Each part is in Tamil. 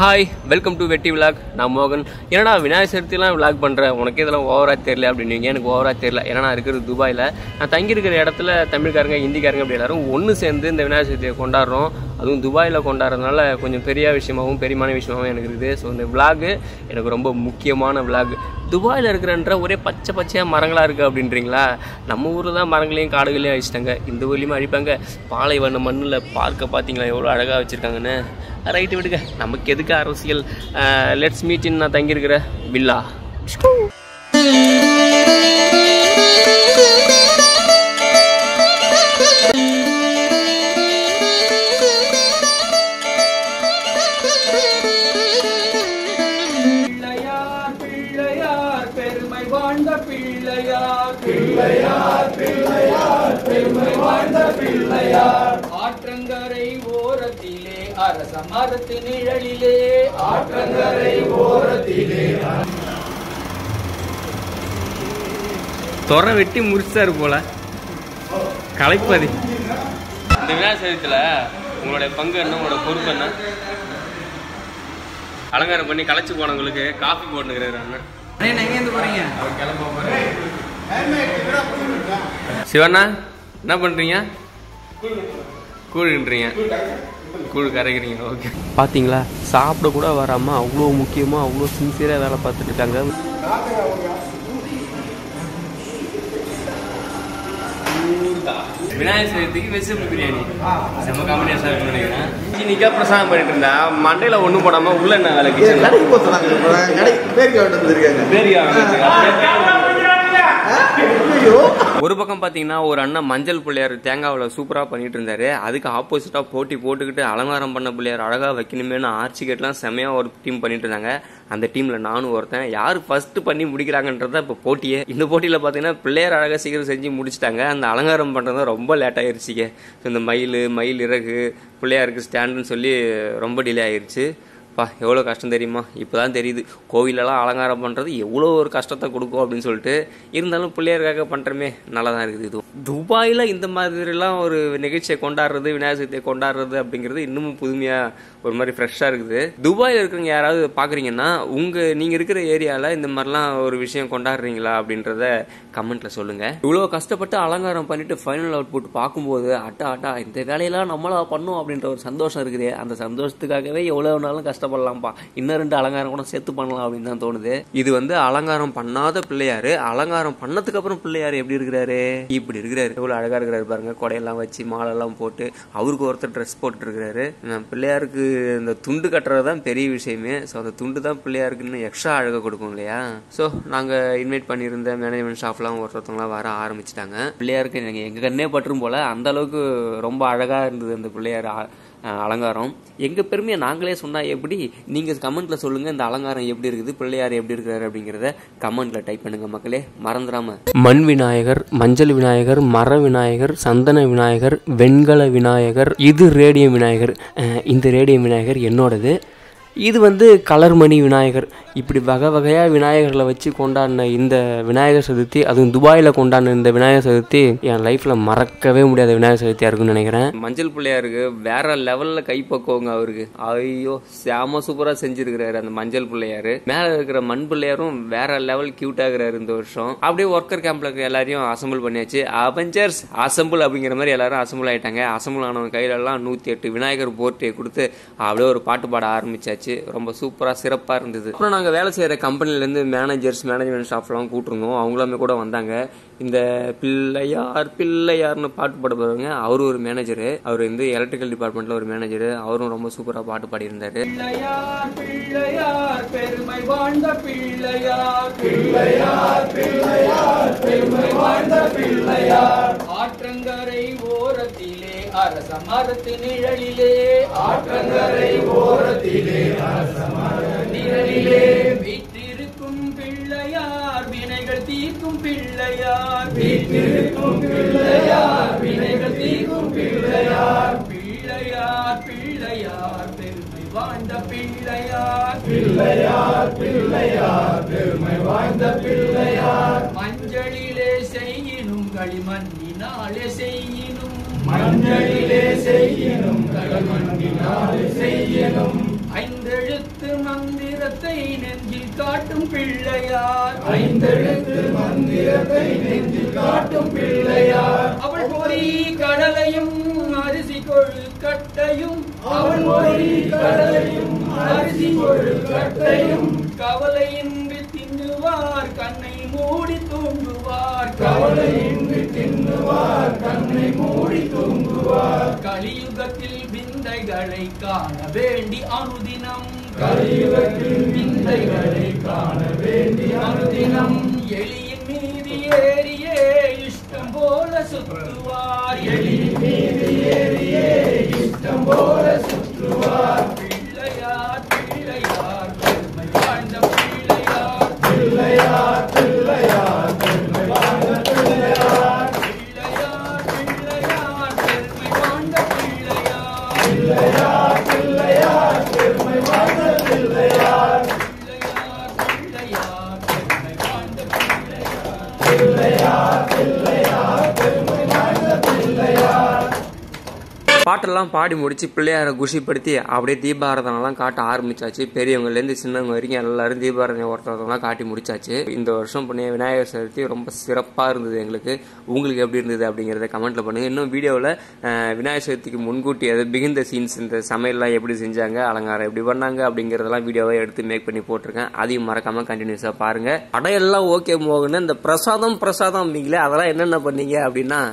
ஹாய் வெல்கம் டு வெட்டி விலாக் நான் மோகன் என்னடா விநாயகர் சதுர்த்திலாம் விலாக் பண்ணுறேன் உனக்கு இதெல்லாம் ஓவராக தெரியல அப்படின்னீங்க எனக்கு ஓவராக தெரியல ஏன்னா நான் இருக்கிறது துபாயில் நான் தங்கியிருக்கிற இடத்துல தமிழ்காரங்க ஹிந்திக்காரங்க அப்படி எல்லாரும் ஒன்று சேர்ந்து இந்த விநாயகர் சதுர்த்தியை கொண்டாடுறோம் அதுவும் துபாயில் கொண்டாடுறதுனால கொஞ்சம் பெரிய விஷயமாகவும் பெரியமான விஷயமாகவும் எனக்கு இருக்குது ஸோ இந்த விலாகு எனக்கு ரொம்ப முக்கியமான விலாக் துபாயில் இருக்கிறன்ற ஒரே பச்சை பச்சையாக மரங்களாக இருக்குது அப்படின்றீங்களா நம்ம ஊரில் தான் மரங்களையும் காடுகளையும் அழிச்சிட்டாங்க இந்த ஊர்லேயுமே அழிப்பாங்க பாலைவன மண்ணில் பார்க்க பார்த்தீங்களா எவ்வளோ அழகாக வச்சுருக்காங்கன்னு ரைட்டு விடுங்க நமக்கு எதுக்கு அரசியல் லெட்ஸ் மீட் நான் தங்கியிருக்கிற வில்லா பிள்ளையார் பிள்ளையார் பெருமை வாழ்ந்த பிள்ளையார் பிள்ளையார் பிள்ளையார் பெருமை வாழ்ந்த பிள்ளையார் ஆற்றங்கரை ஓரத்திலே அரச மரத்து நிழலிலே ஆற்றங்கரை ஓரத்திலே துற வெட்டி முடிச்சாரு போல கலைப்பதி இந்த விநாயகர் சதுர்த்தியில் உங்களுடைய பங்கு என்ன உங்களோட பொறுப்பு என்ன அலங்காரம் பண்ணி களைச்சு போனவங்களுக்கு காஃபி போட்டுக்கிறாரு அண்ணன் அண்ணே எங்கேருந்து போறீங்க சிவண்ணா என்ன பண்ணுறீங்க கூழுன்றீங்க கூழ் கரைக்கிறீங்க ஓகே பார்த்தீங்களா சாப்பிட கூட வராமல் அவ்வளோ முக்கியமாக அவ்வளோ சின்சியராக வேலை பார்த்துட்டு இருக்காங்க விநாயகர் சதுர்த்திக்கு வெஜிடபிள் பிரியாணி செம்ம காம்பினேஷன் இருக்குன்னு நினைக்கிறேன் இன்னைக்கா பிரசாதம் பண்ணிட்டு இருந்தா மண்டையில் ஒன்றும் போடாமல் உள்ள என்ன வேலை கிச்சனில் கடைக்கு போக சொன்னாங்க இப்ப நான் கடைக்கு பேருக்கு வந்துட்டு வந்திருக்காங்க ஐயோ ஒரு பக்கம் பார்த்தீங்கன்னா ஒரு அண்ணன் மஞ்சள் பிள்ளையார் தேங்காவில் சூப்பராக பண்ணிட்டு இருந்தாரு அதுக்கு ஆப்போசிட்டாக போட்டி போட்டுக்கிட்டு அலங்காரம் பண்ண பிள்ளையார் அழகாக வைக்கணுமேனு ஆர்ச்சி கேட்லாம் செமையாக ஒரு டீம் பண்ணிட்டு இருந்தாங்க அந்த டீமில் நானும் ஒருத்தன் யார் ஃபர்ஸ்ட் பண்ணி முடிக்கிறாங்கன்றத இப்போ போட்டியே இந்த போட்டியில் பார்த்தீங்கன்னா பிள்ளையார் அழகாக சீக்கிரம் செஞ்சு முடிச்சிட்டாங்க அந்த அலங்காரம் பண்ணுறது ரொம்ப லேட் ஆயிருச்சுங்க இந்த மயில் மயில் இறகு பிள்ளையாருக்கு ஸ்டாண்டுன்னு சொல்லி ரொம்ப டிலே ஆயிருச்சு பா எவ்வளோ கஷ்டம் தெரியுமா இப்போ தான் தெரியுது கோவிலெல்லாம் அலங்காரம் பண்ணுறது எவ்வளோ ஒரு கஷ்டத்தை கொடுக்கும் அப்படின்னு சொல்லிட்டு இருந்தாலும் பிள்ளையருக்காக பண்ணுறமே நல்லா தான் இருக்குது இது துபாயில் இந்த மாதிரிலாம் ஒரு நிகழ்ச்சியை கொண்டாடுறது விநாயகர் சதுர்த்தியை கொண்டாடுறது அப்படிங்கிறது இன்னமும் புதுமையாக ஒரு மாதிரி ஃப்ரெஷ்ஷாக இருக்குது துபாயில் இருக்கிறவங்க யாராவது பார்க்குறீங்கன்னா உங்கள் நீங்கள் இருக்கிற ஏரியாவில் இந்த மாதிரிலாம் ஒரு விஷயம் கொண்டாடுறீங்களா அப்படின்றத கமெண்ட்டில் சொல்லுங்கள் இவ்வளோ கஷ்டப்பட்டு அலங்காரம் பண்ணிட்டு ஃபைனல் அவுட் புட் பார்க்கும்போது அட்டா அட்டா இந்த வேலையெல்லாம் நம்மளா பண்ணோம் அப்படின்ற ஒரு சந்தோஷம் இருக்குது அந்த சந்தோஷத்துக்காகவே எவ்வளோ நாளும் கஷ்டப்படலாம்ப்பா இன்னும் ரெண்டு அலங்காரம் கூட சேர்த்து பண்ணலாம் அப்படின்னு தான் தோணுது இது வந்து அலங்காரம் பண்ணாத பிள்ளையாரு அலங்காரம் பண்ணதுக்கு அப்புறம் பிள்ளையார் எப்படி இருக்கிறாரு இப்படி இருக்கிறாரு எவ்வளவு அழகா இருக்கிறாரு பாருங்க கொடையெல்லாம் வச்சு மாலெல்லாம் போட்டு அவருக்கு ஒருத்தர் ட்ரெஸ் போட்டு இருக்கிறாரு பிள்ளையாருக்கு இந்த துண்டு கட்டுறது தான் பெரிய விஷயமே ஸோ அந்த துண்டு தான் பிள்ளையாருக்கு இன்னும் எக்ஸ்ட்ரா அழகை கொடுக்கும் இல்லையா ஸோ நாங்கள் இன்வைட் பண்ணியிருந்த மேனேஜ்மெண்ட் ஸ்டாஃப்லாம் ஒருத்தவங்களாம் வர ஆரம்பிச்சிட்டாங்க பிள்ளையாருக்கு எனக்கு எங்கள் கண்ணே பற்றும் போல அந்த அளவுக்கு ரொம்ப அழகாக இருந்தது அந்த பிள்ளையார் அ- அஹ் அலங்காரம் எங்கள் பெருமையை நாங்களே சொன்னால் எப்படி நீங்கள் கமெண்ட்டில் சொல்லுங்கள் இந்த அலங்காரம் எப்படி இருக்குது பிள்ளையார் எப்படி இருக்கிறாரு அப்படிங்கிறத கமெண்ட்டில் டைப் பண்ணுங்க மக்களே மறந்துடாம மண் விநாயகர் மஞ்சள் விநாயகர் மர விநாயகர் சந்தன விநாயகர் வெண்கல விநாயகர் இது ரேடியம் விநாயகர் அஹ் இந்த ரேடியம் விநாயகர் என்னோடது இது வந்து கலர் மணி விநாயகர் இப்படி வகை வகையாக விநாயகர்களை வச்சு கொண்டாடின இந்த விநாயகர் சதுர்த்தி அதுவும் துபாயில் கொண்டாடின இந்த விநாயகர் சதுர்த்தி என் லைஃப்பில் மறக்கவே முடியாத விநாயகர் சதுர்த்தியாக இருக்கும்னு நினைக்கிறேன் மஞ்சள் பிள்ளையாருக்கு வேற லெவலில் கைப்பக்குவங்க அவருக்கு ஐயோ செம சூப்பராக செஞ்சிருக்கிறாரு அந்த மஞ்சள் பிள்ளையாரு மேலே இருக்கிற மண் பிள்ளையாரும் வேற லெவல் கியூட் ஆகுறாரு இந்த வருஷம் அப்படியே ஒர்க்கர் கேம்ப்ல இருக்க எல்லாரையும் அசம்பிள் பண்ணியாச்சு அவெஞ்சர்ஸ் அசம்பிள் அப்படிங்கிற மாதிரி எல்லாரும் அசம்பிள் ஆயிட்டாங்க அசம்பிள் ஆனவங்க கையில எல்லாம் நூத்தி எட்டு விநாயகர் போர்ட்டியை கொடுத்து அப்படியே ஒரு பாட்டு பாட ஆரம்பிச்சாச்சு ரொம்ப சூப்பரா சிறப்பா இருந்தது அப்புறம் நாங்க வேலை செய்யற கம்பெனில இருந்து மேனேஜர்ஸ் மேனேஜ்மெண்ட் ஸ்டாஃப்லாம் கூட்டிருந்தோம் அவங்களுமே கூட வந்தாங்க இந்த பிள்ளையார் பிள்ளையார்னு பாட்டு பாட போறவங்க அவரு ஒரு மேனேஜர் அவர் வந்து எலக்ட்ரிக்கல் டிபார்ட்மெண்ட்ல ஒரு மேனேஜர் அவரும் ரொம்ப சூப்பரா பாட்டு பாடியிருந்தாரு பிள்ளையார் பிள்ளையார் பெருமை வாழ்ந்த பிள்ளையார் பிள்ளையார் பிள்ளையார் பெருமை வாழ்ந்த பிள்ளையார் ஆற்றங்கரை ஓரத்திலே அரச மரத்து நிழலிலே ஆற்றங்கரை ஓரத்திலே அரச மரத்து நிழலிலே வீற்றிருக்கும் பிள்ளையார் வினைகள் தீர்க்கும் பிள்ளையார் வீற்றிருக்கும் பிள்ளையார் வினைகள் தீர்க்கும் பிள்ளையார் பிள்ளையார் பிள்ளையார் பெருமை வாழ்ந்த பிள்ளையார் பிள்ளையார் பிள்ளையார் பெருமை வாழ்ந்த பிள்ளையார் மஞ்சளிலே செய்யினும் களிமண்ணினாலே செய்யினும் மஞ்சளிலே செய்யினும் களிமண்ணினாலே செய்யினும் ஐந்தெழுத்து ஐந்தெழுத்து மந்திரத்தை நெஞ்சில் காட்டும் பிள்ளையார் ஐந்தெழுத்து மந்திரத்தை நெஞ்சில் காட்டும் பிள்ளையார் அவள் பொறி கடலையும் அரிசி கொழு கட்டையும் அவள் மொழி கடலையும் அரிசி கொழு கட்டையும் கவலையின்றி தின்னுவார் கண்ணை மூடி தூங்குவார் கவலையின்றி தின்னுவார் கண்ணை மூடி தூங்குவார் கலியுகத்தில் விந்தைகளை காண வேண்டி அனுதினம் கலியுகத்தில் விந்தைகளை காண வேண்டிய அனுதினம் எளியின் மீது ஏறியே இஷ்டம் போல சுற்றுவார் எளி மீது ஏறியே இஷ்டம் போல சுற்றுவார் பிள்ளையார் பிள்ளையார் பெருமை வாழ்ந்த பிள்ளையார் பிள்ளையார் பிள்ளையார் பெருமை வாழ்ந்த பிள்ளையார் பிள்ளையார் பிள்ளையார் பெருமை வாழ்ந்த பிள்ளையார் பிள்ளையார் பிள்ளையார் பெருமை வாழ்ந்த பிள்ளையார் பிள்ளையார் பிள்ளையார் பெருமை வாழ்ந்த பிள்ளையார் பிள்ளையார் பிள்ளையார் பெருமை வாழ்ந்த பிள்ளையார் பாட்டெல்லாம் பாடி முடிச்சு பிள்ளையாரை குஷிப்படுத்தி அப்படியே தீபாரதனெல்லாம் காட்ட ஆரம்பிச்சாச்சு பெரியவங்கலேருந்து சின்னவங்க வரைக்கும் எல்லாரும் தீபாரதனை ஒருத்தவங்கலாம் காட்டி முடிச்சாச்சு இந்த வருஷம் பண்ணி விநாயகர் சதுர்த்தி ரொம்ப சிறப்பாக இருந்தது எங்களுக்கு உங்களுக்கு எப்படி இருந்தது அப்படிங்கிறத கமெண்ட்ல பண்ணுங்க இன்னும் வீடியோவில் விநாயகர் சதுர்த்திக்கு முன்கூட்டி அது பிகிந்த சீன்ஸ் இந்த சமையல்லாம் எப்படி செஞ்சாங்க அலங்காரம் எப்படி பண்ணாங்க அப்படிங்கிறதெல்லாம் வீடியோவை எடுத்து மேக் பண்ணி போட்டிருக்கேன் அதையும் மறக்காம கண்டினியூஸாக பாருங்க அடையெல்லாம் ஓகே மோகன் இந்த பிரசாதம் பிரசாதம் நீங்களே அதெல்லாம் என்னென்ன பண்ணீங்க அப்படின்னா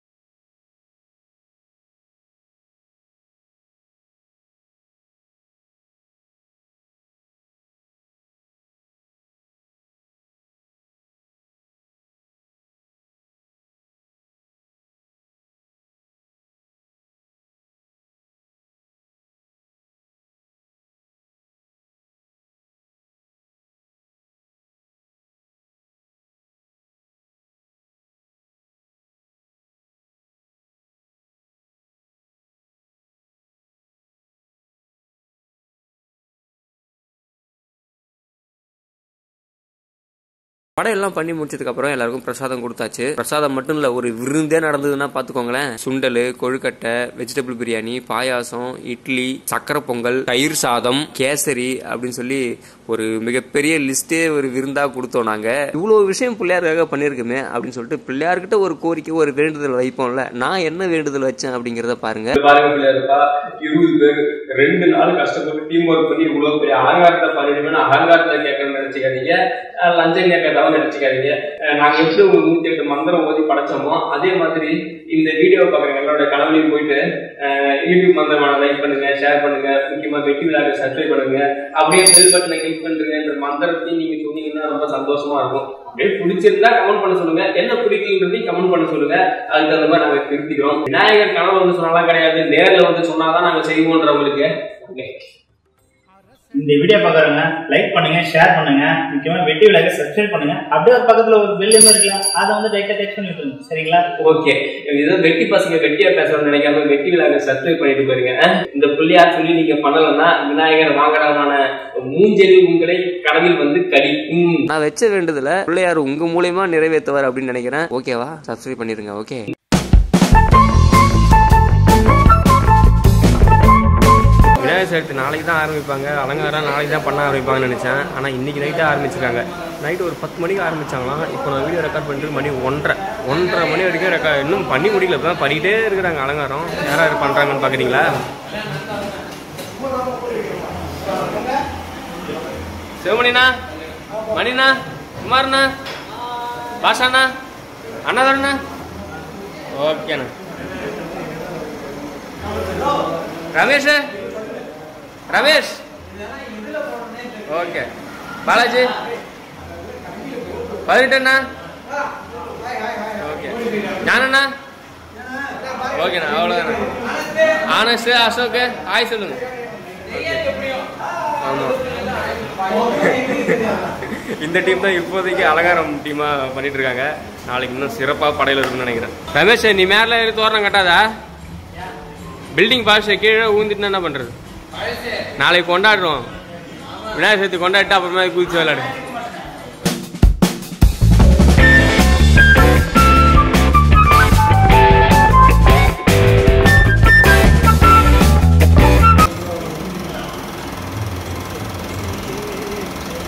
படையெல்லாம் பண்ணி முடிச்சதுக்கு அப்புறம் எல்லாருக்கும் பிரசாதம் கொடுத்தாச்சு பிரசாதம் மட்டும் இல்ல ஒரு விருந்தே நடந்ததுன்னா பாத்துக்கோங்களேன் சுண்டல் கொழுக்கட்டை வெஜிடபிள் பிரியாணி பாயாசம் இட்லி சக்கரை பொங்கல் தயிர் சாதம் கேசரி அப்படின்னு சொல்லி ஒரு மிகப்பெரிய லிஸ்டே ஒரு விருந்தா கொடுத்தோம் நாங்க இவ்வளவு விஷயம் பிள்ளையாருக்காக பண்ணிருக்குமே அப்படின்னு சொல்லிட்டு பிள்ளையார்கிட்ட ஒரு கோரிக்கை ஒரு வேண்டுதல் வைப்போம்ல நான் என்ன வேண்டுதல் வச்சேன் அப்படிங்கறத பாருங்க பாருங்க பிள்ளையாருப்பா இருபது பேர் ரெண்டு நாள் கஷ்டப்பட்டு டீம் ஒர்க் பண்ணி இவ்வளவு பெரிய அலங்காரத்தை பண்ணிடுவேன் அலங்காரத்தை கேட்கணும்னு நினைச்சுக்காதீங்க அஹ் லஞ்சம் கேட்கறதாவும் நினைச்சுக்காதீங்க அஹ் நாங்க எப்படி ஒரு நூத்தி எட்டு மந்திரம் ஓதி படைச்சோமோ அதே மாதிரி இந்த வீடியோ பாக்குறவங்க எல்லாரோட கனவுலையும் போயிட்டு அஹ் யூடியூப் மந்திரமான லைக் பண்ணுங்க ஷேர் பண்ணுங்க முக்கியமா வெட்டி விழாவை சப்ஸ்கிரைப் பண்ணுங்க அப்படியே பெல் பட்டனை கிளிக் பண்ணுங்க இந்த மந்திரத்தையும் நீங்க சொன்னீங்கன்னா ரொம்ப சந்தோஷமா இருக்கும் அப்படியே பிடிச்சிருந்தா கமெண்ட் பண்ண சொல்லுங்க என்ன பிடிக்குன்றதையும் கமெண்ட் பண்ண சொல்லுங்க அதுக்கு தகுந்த மாதிரி நாங்க திருத்திக்கிறோம் விநாயகர் கனவு வந்து சொன்னாலாம் கிடையாது நேர்ல வந்து சொன்னாதான் நாங்க செய்வோன்றவங்களுக்கு Okay. இந்த வீடியோ பார்க்குறவங்க லைக் பண்ணுங்க ஷேர் பண்ணுங்க முக்கியமா வெட்டி விழாக்க சப்ஸ்கிரைப் பண்ணுங்க அப்படியே ஒரு பக்கத்துல ஒரு பெல் இருக்கலாம் அதை வந்து டைட்டா டெக்ஸ்ட் பண்ணி விட்டுருங்க சரிங்களா ஓகே ஏதோ வெட்டி பசங்க வெட்டியா பேசணும்னு நினைக்காம வெட்டி விழாவை சப்ஸ்கிரைப் பண்ணிட்டு போயிருங்க அஹ் இந்த புள்ளியார் சொல்லி நீங்க பண்ணலன்னா விநாயகர் வாங்கடமான மூஞ்செலி உங்களை கனவில் வந்து கடிக்கும் நான் வச்ச வேண்டுதல பிள்ளையார் உங்க மூலியமா நிறைவேற்றுவார் அப்படின்னு நினைக்கிறேன் ஓகேவா சப்ஸ்கிரைப் பண்ணிருங்க ஓகே விநாயகர் சதுர்த்தி நாளைக்கு தான் ஆரம்பிப்பாங்க அலங்காரம் நாளைக்கு தான் பண்ண ஆரம்பிப்பாங்கன்னு நினச்சேன் ஆனால் இன்னைக்கு நைட்டே ஆரம்பிச்சிருக்காங்க நைட்டு ஒரு பத்து மணிக்கு ஆரம்பிச்சாங்களாம் இப்போ நான் வீடியோ ரெக்கார்ட் பண்ணிட்டு மணி ஒன்றரை ஒன்றரை மணி வரைக்கும் ரெக்கார்ட் இன்னும் பண்ணி முடியல இப்போ தான் பண்ணிகிட்டே இருக்கிறாங்க அலங்காரம் யார் யார் பண்ணுறாங்கன்னு பார்க்குறீங்களா சிவமணிண்ணா மணிண்ணா குமார்ண்ணா பாஷாண்ணா அண்ணாதாண்ணா ஓகேண்ணா ரமேஷ் ரமேஷ் ஓகே பாலாஜி பதினெட்டுண்ணா ஓகே ஞானண்ணா ஓகேண்ணா அவ்வளோதாண்ணா ஆனஸ்ட் அசோக் ஆய் சொல்லுங்க ஆமாம் இந்த டீம் தான் இப்போதைக்கு அலங்காரம் டீமா பண்ணிட்டு இருக்காங்க நாளைக்கு இன்னும் சிறப்பா படையில இருக்கும்னு நினைக்கிறேன் ரமேஷ் நீ மேல ஏறி தோரணம் கட்டாதா பில்டிங் பாஷ கீழே ஊந்திட்டு என்ன பண்றது நாளைக்கு கொண்டாடுறோம் விநாயகர் சதுர்த்தி கொண்டாடிட்டு அப்புறமா குதிச்சு விளையாடு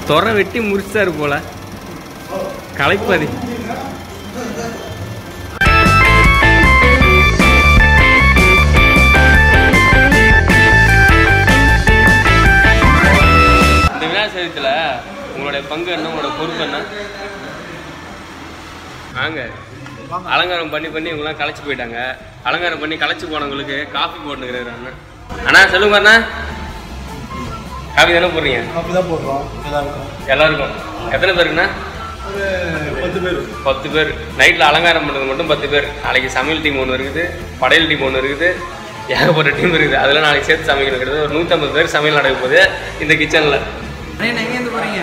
துறை வெட்டி முடிச்சாரு போல கலைப்பதி இந்த விநாயகர் சதுர்த்தியில் உங்களுடைய பங்கு என்ன உங்களோட பொறுப்பு என்ன வாங்க அலங்காரம் பண்ணி பண்ணி இவங்களாம் களைச்சு போயிட்டாங்க அலங்காரம் பண்ணி களைச்சு போனவங்களுக்கு காஃபி போட்டுக்கிறாரு அண்ணன் அண்ணா சொல்லுங்க அண்ணா காஃபி தானே போடுறீங்க அப்படிதான் போடுறோம் எல்லாருக்கும் எல்லாருக்கும் எத்தனை பேருக்குண்ணா பத்து பேர் பத்து பேர் நைட்டில் அலங்காரம் பண்ணுறது மட்டும் பத்து பேர் நாளைக்கு சமையல் டீம் ஒன்று இருக்குது படையல் டீம் ஒன்று இருக்குது ஏகப்பட்ட டீம் இருக்குது அதெல்லாம் நாளைக்கு சேர்த்து சமைக்கணும் கிட்டத்தட்ட ஒரு நூற்றம்பது பேர் சமையல் நடக்க போகுது இந்த கிச்சனில் அண்ணே எங்கேருந்து போறீங்க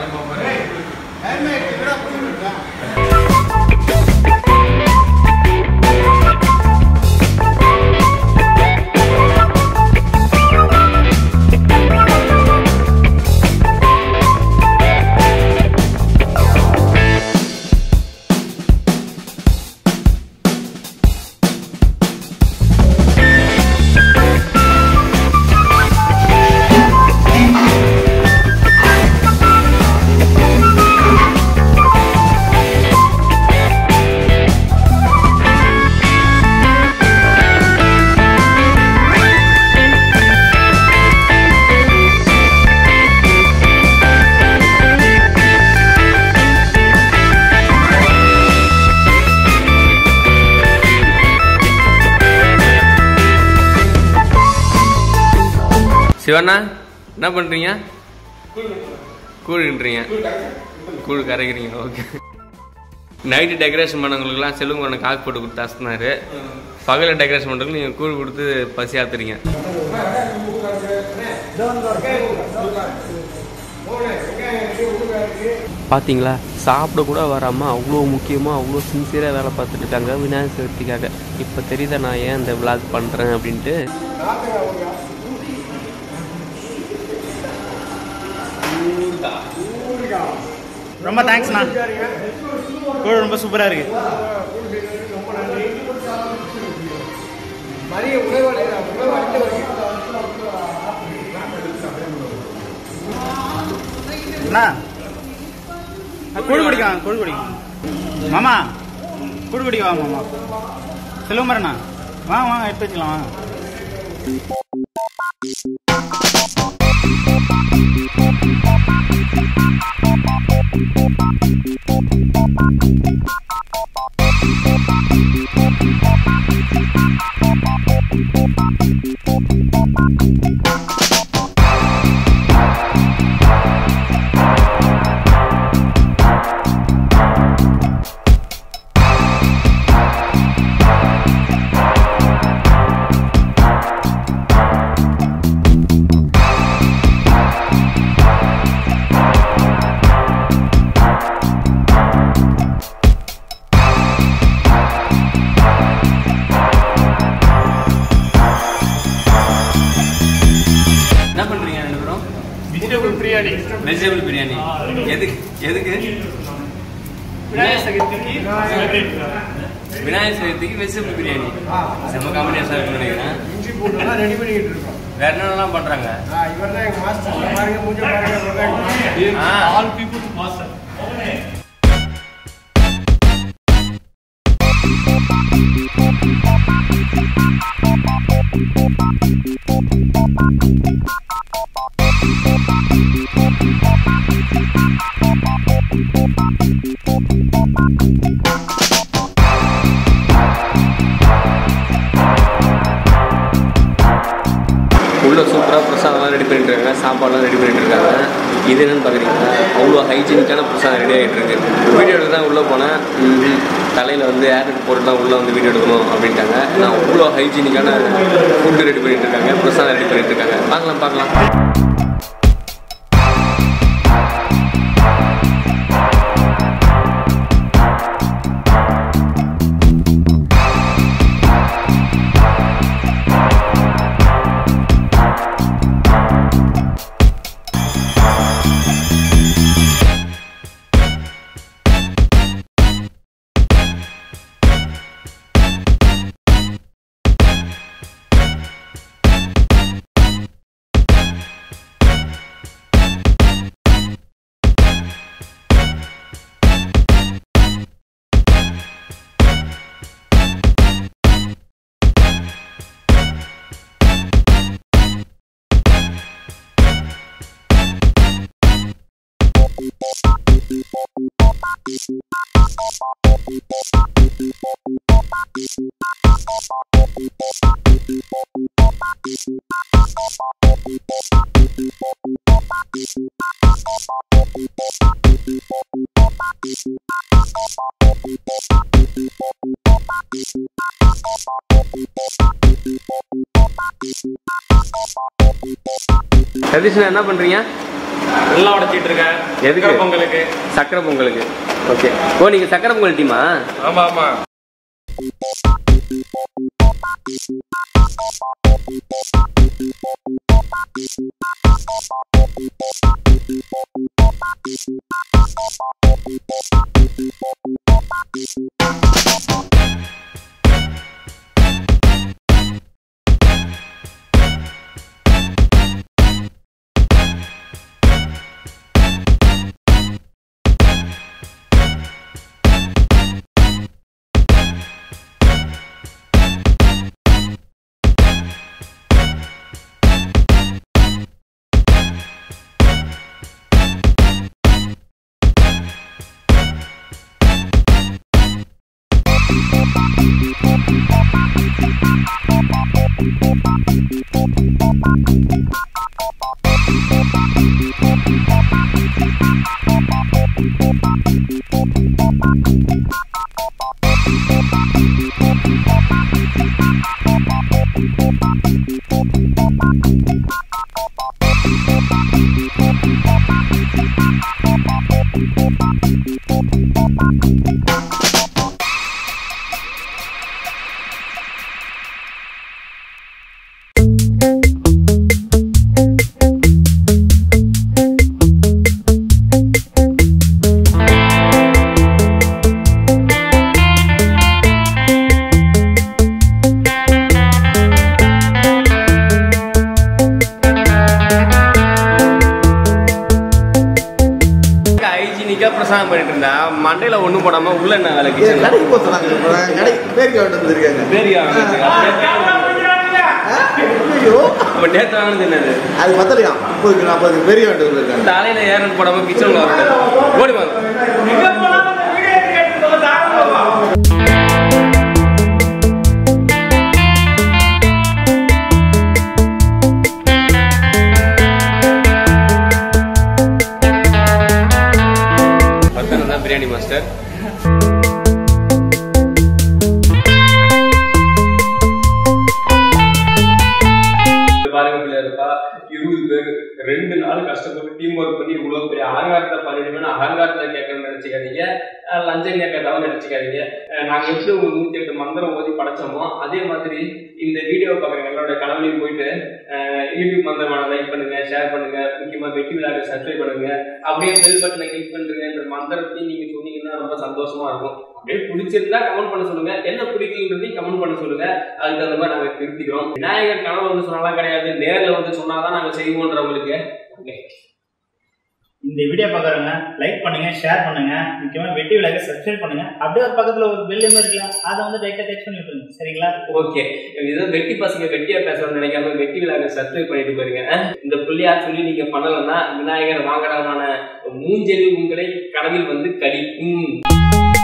சிவண்ணா என்ன பண்ணுறீங்க கூழ்ன்றீங்க கூழ் கரைக்கிறீங்க ஓகே நைட்டு டெக்கரேஷன் பண்ணவங்களுக்குலாம் செல்வங்க ஒன்று காக்கு போட்டு கொடுத்து அசனாரு பகலில் டெக்கரேஷன் பண்ணுறதுக்கு நீங்கள் கூழ் கொடுத்து பசி ஆத்துறீங்க பார்த்தீங்களா சாப்பிட கூட வராமல் அவ்வளோ முக்கியமாக அவ்வளோ சின்சியராக வேலை பார்த்துட்டு இருக்காங்க விநாயகர் சதுர்த்திக்காக இப்போ தெரியுதா நான் ஏன் இந்த விளாக் பண்ணுறேன் அப்படின்ட்டு ரொம்ப தேங்க்ஸ்ண்ணா கூழ் ரொம்ப சூப்பராக இருக்கு அண்ணா அஹ், கூழ் குடிக்கலாம் கூழ் குடிக்கலாம் மாமா கூழ் குடிக்க வா மாமா செல்வமரண்ணா வா வாங்க எடுத்து வச்சுக்கலாம் வாங்க என்ன பண்ணுறீங்க ரெண்டு பேரும் வெஜிடபிள் பிரியாணி வெஜிடபிள் பிரியாணி எதுக்கு எதுக்கு விநாயகர் சதுர்த்திக்கு விநாயகர் சதுர்த்திக்கு வெஜிடபிள் பிரியாணி செம்ம காம்பினேஷன் இருக்குன்னு நினைக்கிறேன் இஞ்சி பூண்டெல்லாம் ரெடி பண்ணிக்கிட்டு இருக்கோம் வேற என்னென்னலாம் பண்றாங்க இவர் தான் எங்க மாஸ்டர் பாருங்க மூஞ்சி பாருங்க இவர் தான் எங்க master. ஆ. ஆல் பீப்புள் மாஸ்டர் உள்ள சூப்பராக பிரசாதம்லாம் ரெடி பண்ணிட்டு இருக்காங்க சாப்பாடுலாம் ரெடி பண்ணிட்டு இருக்காங்க இது என்னன்னு பார்க்குறீங்களா அவ்வளோ ஹைஜீனிக்கான பிரசாதம் ரெடி ஆகிட்டு இருக்கு வீடியோ எடுக்க தான் உள்ளே போனேன் தலையில் வந்து ஏர்நெட் போட்டு தான் உள்ளே வந்து வீடியோ எடுக்கணும் அப்படின்ட்டாங்க நான் அவ்வளோ ஹைஜீனிக்கான ஃபுட்டு ரெடி பண்ணிட்டு இருக்காங்க பிரசாதம் ரெடி பண்ணிட்டு இருக்காங்க பார்க்கலாம் பார்க்கலாம் சதீஷ்ண்ணா என்ன பண்றீங்க நல்லா உடச்சிட்டு இருக்கேன் எதுக்கு? சக்கரை பொங்கலுக்கு சக்கரை பொங்கலுக்கு ஓகே ஓ நீங்க சக்கரை பொங்கல் டீமா ஆமா ஆமா ஹைஜீனிக்கா பிரசாதம் பண்ணிட்டு இருந்தா மண்டையில ஒண்ணும் போடாம உள்ள என்ன வேலை ஏன் கிச்சன்ல கடைக்கு போக சொன்னாங்க இப்போ நான் கடைக்கு பேருக்கு வேண்டு வந்திருக்காங்க பேரியா ஆ? ஐயோ அப்ப நேத்து வாங்கினது என்னது அது பத்தலையா முப்பதுக்கு நாற்பதுக்கு பெரிய வேண்டு வந்திருக்காங்க தலையில ஏரன் போடாம கிச்சன்ல வரக்கூடாது ஓடி வாங்க பத்தனம் தான் பிரியாணி மாஸ்டர் பாருங்க பிள்ளையாருப்பா இருபது பேர் ரெண்டு நாள் கஷ்டப்பட்டு டீம் ஒர்க் பண்ணி இவ்வளவு பெரிய அலங்காரத்தை பண்ணிடுவேன் அலங்காரத்தை கேட்கணும்னு நினைச்சுக்காதீங்க அஹ் லஞ்சம் கேட்கறதாவும் நினைச்சுக்காதீங்க அஹ் நாங்க எப்படி ஒரு நூத்தி எட்டு மந்திரம் ஓதி படைச்சோமோ அதே மாதிரி இந்த வீடியோ பாக்குற எல்லாரோட கனவுலையும் போயிட்டு அஹ் யூடியூப் மந்திரமான லைக் பண்ணுங்க ஷேர் பண்ணுங்க முக்கியமா வெட்டி விழாவை சப்ஸ்கிரைப் பண்ணுங்க அப்படியே பெல் பட்டனை கிளிக் பண்ணுங்க இந்த மந்திரத்தையும் நீங்க சொன்னீங்கன்னா ரொம்ப சந்தோஷமா இருக்கும் அப்படியே பிடிச்சிருந்தா கமெண்ட் பண்ண சொல்லுங்க என்ன பிடிக்குன்றதையும் கமெண்ட் பண்ண சொல்லுங்க அதுக்கு தகுந்த மாதிரி நாங்க திருத்திக்கிறோம் விநாயகர் கனவு வந்து சொன்னாலாம் கிடையாது நேர்ல வந்து சொன்னாதான் நாங்க செய்வோன்றவங்களுக்கு ஓகே இந்த வீடியோ பார்க்குறவங்க லைக் பண்ணுங்க ஷேர் பண்ணுங்க முக்கியமா வெட்டி விழாக்க சப்ஸ்கிரைப் பண்ணுங்க அப்படியே ஒரு பக்கத்துல ஒரு பெல் என்ன இருக்கலாம் அதை வந்து டைட்டா டச் பண்ணி விட்டுருங்க சரிங்களா ஓகே ஏதோ வெட்டி பசங்க வெட்டியா பேசணும்னு நினைக்காம வெட்டி விழாவை சப்ஸ்கிரைப் பண்ணிட்டு போயிருங்க அஹ் இந்த புள்ளியார் சொல்லி நீங்க பண்ணலன்னா விநாயகர் வாங்கடமான மூஞ்செலி உங்களை கனவில் வந்து கடிக்கும்